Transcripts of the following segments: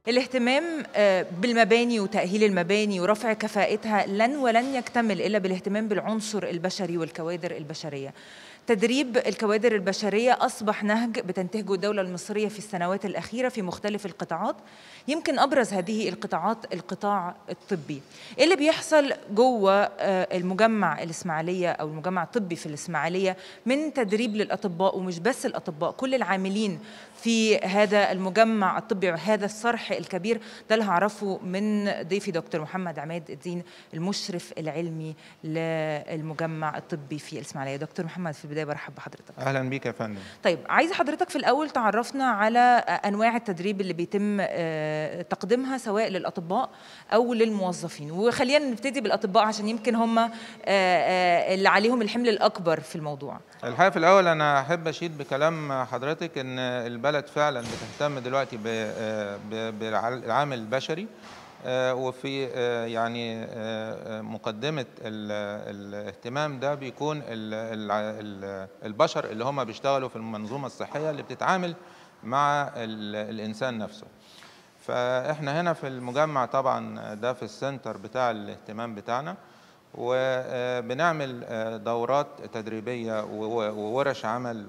الاهتمام آه، بالمباني وتأهيل المباني ورفع كفاءتها لن ولن يكتمل إلا بالاهتمام بالعنصر البشري والكوادر البشرية تدريب الكوادر البشرية أصبح نهج بتنتهجه الدولة المصرية في السنوات الأخيرة في مختلف القطاعات يمكن أبرز هذه القطاعات القطاع الطبي إيه اللي بيحصل جوه آه، المجمع الإسماعيلية أو المجمع الطبي في الإسماعيلية من تدريب للأطباء ومش بس الأطباء كل العاملين في هذا المجمع الطبي وهذا الصرح الكبير ده اللي هعرفه من ضيفي دكتور محمد عماد الدين المشرف العلمي للمجمع الطبي في الإسماعيلية دكتور محمد في البداية برحب بحضرتك اهلا بيك يا فندم طيب عايزه حضرتك في الاول تعرفنا على انواع التدريب اللي بيتم آه، تقديمها سواء للاطباء او للموظفين وخلينا نبتدي بالاطباء عشان يمكن هم آه، آه، اللي عليهم الحمل الاكبر في الموضوع الحقيقه في الاول انا احب اشيد بكلام حضرتك ان البلد فعلا بتهتم دلوقتي ب- ب- بالعامل البشري آه، وفي آه، يعني آه، مقدمه ال- الاهتمام ده بيكون ال- ال- ال- البشر اللي هم بيشتغلوا في المنظومه الصحيه اللي بتتعامل مع ال- الانسان نفسه فاحنا هنا في المجمع طبعا ده في السنتر بتاع الاهتمام بتاعنا وبنعمل دورات تدريبيه و- وورش عمل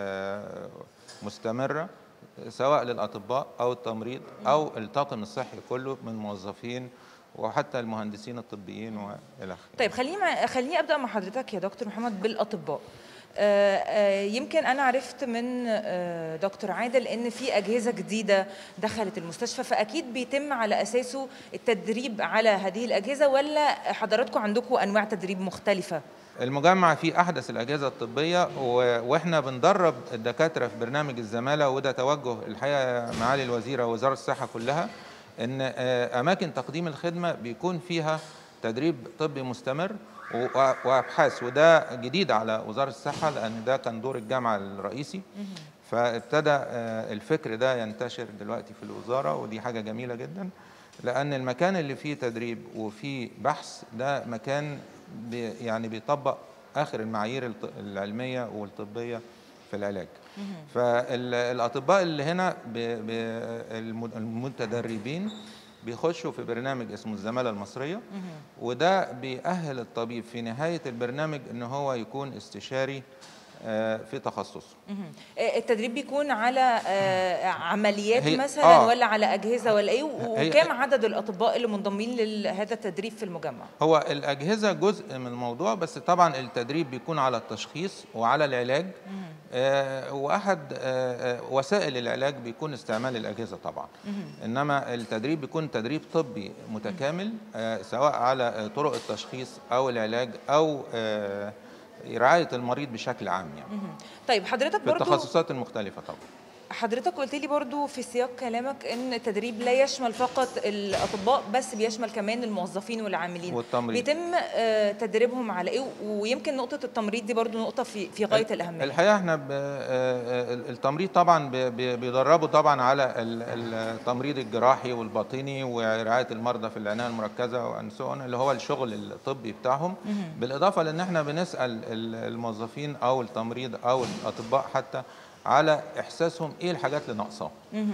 مستمره سواء للاطباء او التمريض او الطاقم الصحي كله من موظفين وحتى المهندسين الطبيين والى اخره طيب خليني مع... خليني ابدا مع حضرتك يا دكتور محمد بالاطباء آه، آه، يمكن انا عرفت من آه، دكتور عادل ان في اجهزه جديده دخلت المستشفى فاكيد بيتم على اساسه التدريب على هذه الاجهزه ولا حضراتكم عندكم انواع تدريب مختلفه المجمع فيه احدث الاجهزه الطبيه و- واحنا بندرب الدكاتره في برنامج الزماله وده توجه الحقيقه معالي الوزيره ووزاره الصحه كلها ان آه، اماكن تقديم الخدمه بيكون فيها تدريب طبي مستمر و- وابحاث وده جديد على وزاره الصحه لان ده كان دور الجامعه الرئيسي فابتدى آه، الفكر ده ينتشر دلوقتي في الوزاره ودي حاجه جميله جدا لان المكان اللي فيه تدريب وفيه بحث ده مكان بي يعني بيطبق اخر المعايير الط- العلميه والطبيه في العلاج فالاطباء اللي هنا ب- ب- الم- المتدربين بيخشوا في برنامج اسمه الزماله المصريه وده بيأهل الطبيب في نهايه البرنامج ان هو يكون استشاري آه، في تخصصه مهم. آه، التدريب بيكون على آه، عمليات هي- مثلا آه. ولا على اجهزه ولا ايه و- هي- وكم عدد الاطباء اللي منضمين لهذا التدريب في المجمع هو الأجهزة جزء من الموضوع بس طبعا التدريب بيكون على التشخيص وعلى العلاج آه وأحد آه آه، وسائل العلاج بيكون استعمال الأجهزة طبعا إنما التدريب بيكون تدريب طبي متكامل آه سواء على آه، طرق التشخيص أو العلاج أو آه رعاية المريض بشكل عام يعني مهم. طيب حضرتك في برضو التخصصات المختلفة طبعا حضرتك قلت لي برضو في سياق كلامك ان التدريب لا يشمل فقط الاطباء بس بيشمل كمان الموظفين والعاملين والتمريض. بيتم آه، تدريبهم على ايه ويمكن نقطه التمريض دي برضو نقطه في في غايه الاهميه الحقيقه احنا ب- آه، آه، التمريض طبعا ب- ب- بيدربوا طبعا على ال- ال- التمريض الجراحي والباطني ورعايه المرضى في العنايه المركزه وان اللي هو الشغل الطبي بتاعهم بالاضافه لان احنا بنسال ال- الموظفين او التمريض او الاطباء حتى على احساسهم ايه الحاجات اللي ناقصاهم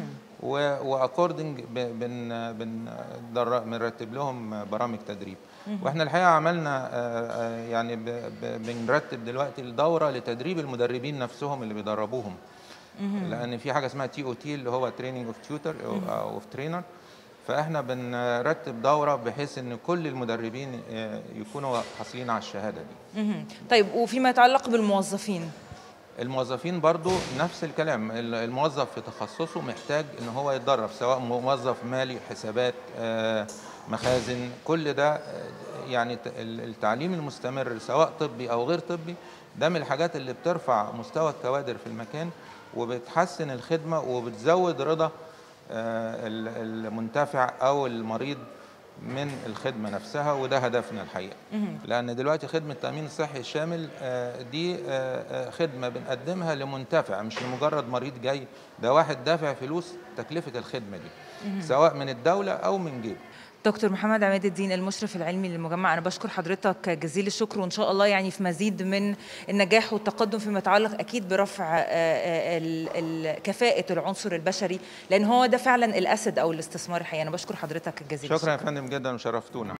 واكوردنج بن بن در- بنرتب لهم برامج تدريب واحنا الحقيقه عملنا آه، آه، يعني ب- ب- بنرتب دلوقتي الدوره لتدريب المدربين نفسهم اللي بيدربوهم لان في حاجه اسمها تي او تي اللي هو تريننج اوف تيوتر او اوف ترينر فاحنا بنرتب دوره بحيث ان كل المدربين آه، يكونوا حاصلين على الشهاده دي مهم. طيب وفيما يتعلق بالموظفين الموظفين برضو نفس الكلام ال- الموظف في تخصصه محتاج ان هو يتدرب سواء موظف مالي حسابات آه، مخازن كل ده آه، يعني ت- ال- التعليم المستمر سواء طبي او غير طبي ده من الحاجات اللي بترفع مستوى الكوادر في المكان وبتحسن الخدمة وبتزود رضا آه، ال- المنتفع او المريض من الخدمة نفسها وده هدفنا الحقيقة لأن دلوقتي خدمة التأمين الصحي الشامل آه، دي آه، آه، خدمة بنقدمها لمنتفع مش لمجرد مريض جاي ده واحد دافع فلوس تكلفة الخدمة دي سواء من الدولة أو من جيبه دكتور محمد عماد الدين المشرف العلمي للمجمع انا بشكر حضرتك جزيل الشكر وان شاء الله يعني في مزيد من النجاح والتقدم فيما يتعلق اكيد برفع كفاءه العنصر البشري لان هو ده فعلا الاسد او الاستثمار الحقيقي انا بشكر حضرتك جزيل شكرا يا فندم جدا وشرفتونا